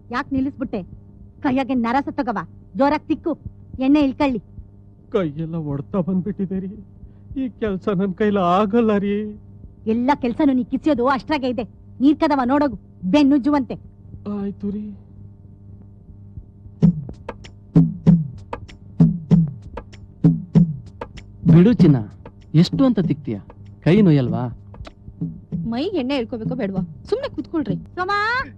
ಯಾಕೆ ನಿಲ್ಲಿಸ್ಬಿಟ್ಟೆ ಕೈಯಾಗೆ ನರ ಸತ್ತೋಗವ ಜೋರಾಗಿ ತಿಕ್ಕು ಎಣ್ಣೆ ಇಳ್ಕಳ್ಳಿ ಕೈಯೆಲ್ಲ ಒಡ್ತಾ ಬಂದ್ಬಿಟ್ಟಿದೆ ರೀ ಈ ಕೆಲ್ಸ ನನ್ ಕೈಲ ಆಗಲ್ಲ ರೀ ಎಲ್ಲ ಕೆಲ್ಸನೂ ನೀ ಕಿಸಿಯೋದು ಅಷ್ಟ್ರಾಗೆ ಇದೆ ನೀರ್ ಕದವ ನೋಡೋಗು ಬೆನ್ನುಜ್ಜುವಂತೆ ಆಯ್ತು ರೀ ಬಿಡು ಚಿನ್ನ ಎಷ್ಟು ಅಂತ ತಿಕ್ತೀಯ ಕೈ ನೋಯಲ್ವಾ ಮೈ ಎಣ್ಣೆ ಇಳ್ಕೋಬೇಕೋ ಬೇಡವಾ ಸುಮ್ನೆ ಕೂತ್ಕೊಳ್ರಿ ಸೋಮಾ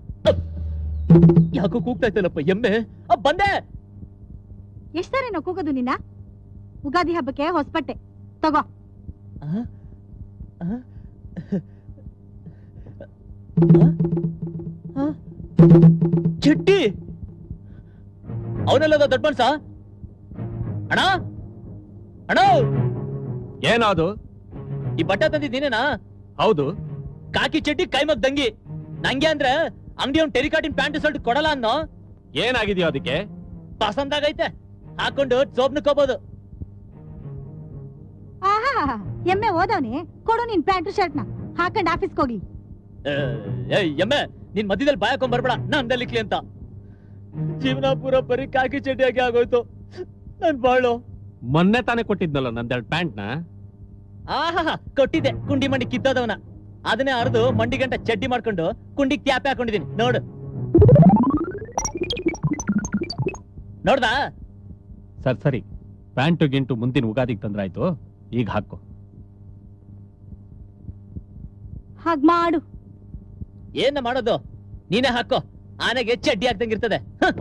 ಯಾಕೋ ಕೂಗ್ತಾ ಇತ್ತಲ್ಲಪ್ಪ ಎಮ್ಮೆ ಅ, ಬಂದೆ ಎಷ್ಟ್ ಸಾರಿ ನಾವು ಕೂಗೋದು ನಿನ್ನ ಉಗಾದಿ ಹಬ್ಬಕ್ಕೆ ಹೊಸಪಟ್ಟೆ ತಗೋ ಆ? ಆ? ಆ? ಆ? ಚಡ್ಡಿ ಅವನೆಲ್ಲದ ದೊಡ್ಡ ಮನ್ಸ ಅಣ್ಣ ಅಣ್ಣ ಏನಾದು ಈ ಬಟ್ಟೆ ತಂದಿದ್ದೀನೇನಾ ಹೌದು ಕಾಕಿ ಚಡ್ಡಿ ಕೈಮಗ್ ದಂಗಿ ನಂಗೆ ಅಂದ್ರೆ ಅಂಗಡಿ ಅವ್ನ್ ಟೆರಿಕಾಟಿನ್ ಪ್ಯಾಂಟ್ ಶರ್ಟ್ ಕೊಡಲ್ಲ ಅನ್ನೋ ಏನಾಗಿದ್ಯೋ ಅದಕ್ಕೆ ಪಸಂದಾಗೈತೆ ಹಾಕೊಂಡು ಜೋಬ್ನಕ್ಕೋಬಹುದು ಆಹಾ ಎಮ್ಮೆ ಓದವ್ನಿ ಕೊಡು ನಿನ್ ಪ್ಯಾಂಟ್ ಶರ್ಟ್ನ ಹಾಕೊಂಡ್ ಆಫೀಸ್ಗೆ ಹೋಗ್ಲಿ ಏಯ್ ಎಮ್ಮೆ ನಿನ್ ಮಧ್ಯದಲ್ಲಿ ಬಾಯ್ ಹಾಕೊಂಡ್ ಬರ್ಬೇಡ ನಾನ್ ದಲಿಕ್ಲಿ ಅಂತ ಜೀವನ ಪೂರ ಬರೀ ಕಾಕಿ ಚಡ್ಡಿಯಾಗಿ ಆಗೋಯ್ತು ನನ್ ಬಾಳು ಮೊನ್ನೆ ತಾನೇ ಕೊಟ್ಟಿದ್ನಲ್ಲ ನಂದೆರಡು ಪ್ಯಾಂಟ್ನ ಆಹಾ ಕೊಟ್ಟಿದ್ದೆ ಕುಂಡಿ ಮಂಡಿ ಕಿತ್ತೋದವನ ಅದನ್ನೇ ಅರ್ದು ಮಂಡಿ ಗಂಟ ಚಡ್ಡಿ ಮಾಡ್ಕೊಂಡು ಕುಂಡಿಗ್ ಟ್ಯಾಪ್ ಹಾಕೊಂಡಿದೀನಿ ನೋಡು ನೋಡ್ದಾ ಸರ್ ಸರಿ ಪ್ಯಾಂಟು ಗಿಂಟು ಮುಂದಿನ ಉಗಾದಿಗೆ ತಂದ್ರಾಯ್ತು ಈಗ ಹಾಕೋ ಹಾಗ್ ಮಾಡು ಏನ ಮಾಡೋದು ನೀನೇ ಹಾಕೋ ಆನೆಗೆ ಚಡ್ಡಿ ಹಾಕ್ದಂಗಿರ್ತದೆ ಹ್,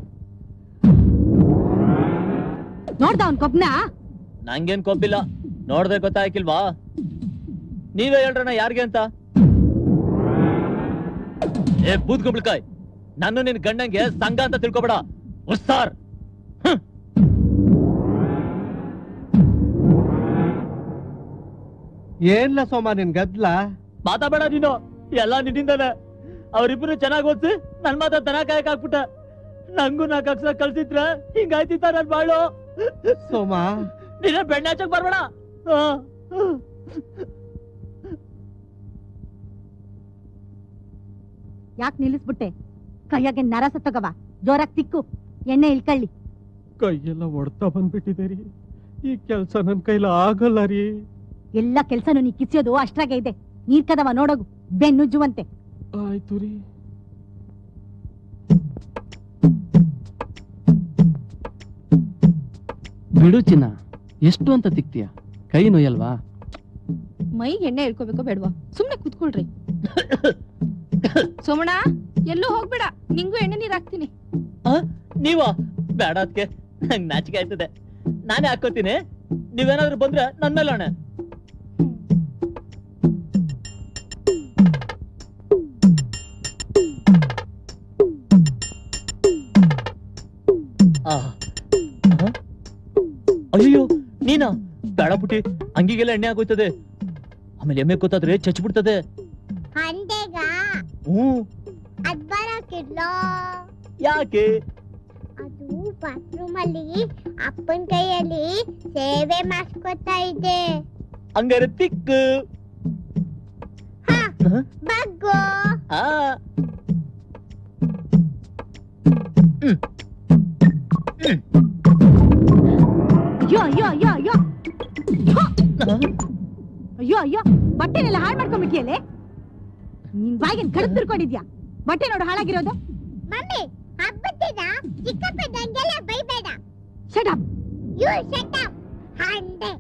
ನೋಡ್ದ ಅವ್ನ್ ಕೊಬ್ನ ನಂಗೇನ್ ಕೊಬ್ಬಿಲ್ಲ ನೋಡ್ದೆ ಗೊತ್ತಾಯ್ಕಿಲ್ವಾ ನೀವೇ ಹೇಳ್ರಣ ಯಾರ್ಗೆ ಅಂತ ಏ ಬೂದ್ ಕುಂಬಳಕಾಯ್ ನಾನು ನಿನ್ ಗಂಡಂಗೆ ಸಂಘ ಅಂತ ತಿಳ್ಕೊಬೇಡ ಉಸ್ತಾರ್ ಏನ್ಲ ಸೋಮ ನಿನ್ ಗದ್ಲ ಮಾತಾಬೇಡ ನೀನು ಎಲ್ಲ ನಿನ್ನಿಂದಾನೆ ಅವ್ರಿಬ್ರು ಚೆನ್ನಾಗ್ ಓದ್ಸಿ ನನ್ ಮಾತ ದನ ಕಾಯಕ್ ಹಾಕ್ಬಿಟ್ಟ ನಂಗೂ ನಾಲ್ಕು ಅಕ್ಷರ ಕಲ್ಸಿದ್ರ ಹಿಂಗಾಯ್ತಿತ್ತ ನನ್ ಬಾಳು ಸೋಮ ನೀನೇ ಬೆಣ್ಣೆ ಹಚ್ಚಕ್ ಬರ್ಬೇಡ ಆ. ಯಾಕೆ ನಿಲ್ಲಿಸ್ಬಿಟ್ಟೆ ಕೈಯಾಗೆ ನರ ಸತ್ತೋಗವ ಜೋರಾಗಿ ತಿಕ್ಕು ಎಣ್ಣೆ ಇಳ್ಕಳ್ಳಿ ಕೈಯೆಲ್ಲ ಒಡ್ತಾ ಬಂದ್ಬಿಟ್ಟಿದೆ ರೀ ಈ ಕೆಲ್ಸ ನನ್ ಕೈಲ ಆಗಲ್ಲ ರೀ ಎಲ್ಲ ಕೆಲ್ಸನೂ ನೀ ಕಿಸಿಯೋದು ಅಷ್ಟ್ರಾಗೆ ಇದೆ ನೀರ್ ಕದವ ನೋಡೋಗು ಬೆನ್ನುಜ್ಜುವಂತೆ ಆಯ್ತು ರೀ ಬಿಡು ಚಿನ್ನ ಎಷ್ಟು ಅಂತ ತಿಕ್ತೀಯ ಕೈ ನೋಯಲ್ವಾ ಮೈ ಎಣ್ಣೆ ಇಳ್ಕೋಬೇಕೋ ಬೇಡವಾ ಸುಮ್ನೆ ಕೂತ್ಕೊಳ್ರಿ ಸೋಮಣ್ಣ ಎಲ್ಲೂ ಹೋಗ್ಬೇಡ ನಿಂಗೂ ಎಣ್ಣೆ ನೀರ್ ಹಾಕ್ತೀನಿ ನೀವ ಬೇಡ ಅದಕ್ಕೆ ನಂಗ್ ನಾಚಿಕೆ ಆಯ್ತದೆ ನಾನೇ ಹಾಕೋತೀನಿ ನೀವೇನಾದ್ರೂ ಬಂದ್ರೆ ನನ್ ಮೇಲೆ ಹೊಣೆ ಆ. ಆ? ಅಯ್ಯೋ ನೀನಾ ಬೇಡ ಪುಟಿ ಅಂಗಿಗೆಲ್ಲ ಎಣ್ಣೆ ಆಗೋಯ್ತದೆ ಆಮೇಲೆ ಎಮ್ಮೆ ಗೊತ್ತಾದ್ರೆ ಚಚ್ಬಿಡ್ತದೆ ಹಂಡೆಗ ಹ್ಮ್ ಅದ್ ಬರಕಿಲ್ಲ ಯಾಕೆ ಅದು ಬಾತ್ರೂಮ್ ಅಲ್ಲಿ ಅಪ್ಪನ ಕೈಯಲ್ಲಿ ಸೇವೆ ಮಾಡಿಸ್ಕೊತಾ ಇದೆ ಹಂಗಾರೆ ತಿಕ್ಕು ಹಾ ಹ? ಬಗ್ಗೋ ಆ ಅಯ್ಯೋ ಅಯ್ಯೋ ಅಯ್ಯೋ ಅಯ್ಯೋ ಥು! ಅಯ್ಯೋ ಅಯ್ಯೋ ಬಟ್ಟೆನೆಲ್ಲ ಹಾಳು ಮಾಡ್ಕೊಂಡ್ಬಿಟ್ಟಿಯಲ್ಲೇ ನಿನ್ ಬಾಯಿಗೆ ಕಡ್ದು ತಿರ್ಕೊಂಡಿದ್ಯಾ ಬಟ್ಟೆ ನೋಡು ಹಾಳಾಗಿರೋದು ಮಮ್ಮಿ ಹಬ್ಬದ ದಿನ ಚಿಕ್ಕಪ್ಪ ನಂಗೆಲ್ಲ ಬೈಬೇಡ shut up you shut up ಹಂಡೆ